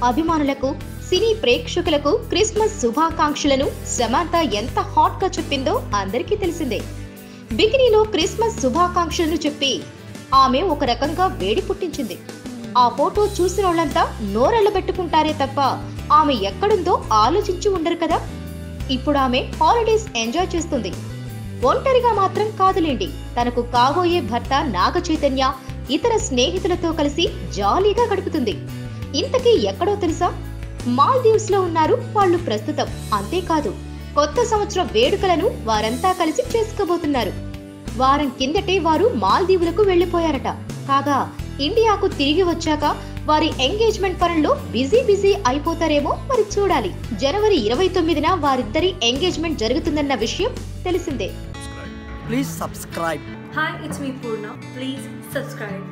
అభిమానులకు సినీ ప్రేక్షకులకు క్రిస్మస్ శుభాకాంక్షలను సమాంత ఎంత హాట్ గా చెప్పిందో అందరికీ తెలిసిందే బికినీలో క్రిస్మస్ శుభాకాంక్షలను చెప్పి ఆమె ఒక రకంగా వేడి పుట్టించింది ఆ ఫోటో చూసిన వాళ్ళంతా నోరెళ్ళబెట్టుకుంటారే తప్ప ఆమె ఎక్కడుందో ఆలోచించి ఉండరు కదా ఇప్పుడు ఆమె హాలిడేస్ ఎంజాయ్ చేస్తుంది ఒంటరిగా మాత్రం కాదులేండి తనకు కాబోయే భర్త నాగ చైతన్య ఇతర స్నేహితులతో కలిసి జాలీగా గడుపుతుంది ఇంతకీ ఎక్కడో తెలుసా మాల్దీవ్స్ లో ఉన్నారు వాళ్ళు ప్రస్తుతం అంతేకాదు కొత్త సంవత్సర వేడుకలను వారంతా కలిసి చేసుకోబోతున్నారు వారం కిందటే వారు మాల్దీవులకు వెళ్లిపోయారట కాగా ఇండియాకు తిరిగి వచ్చాక వారి ఎంగేజ్మెంట్ పనుల్లో బిజీ బిజీ అయిపోతారేమో మరి చూడాలి జనవరి ఇరవై తొమ్మిదిన వారిద్దరి ఎంగేజ్మెంట్ జరుగుతుందన్న విషయం తెలిసిందే Please subscribe. Hi, it's me Purna. Please subscribe.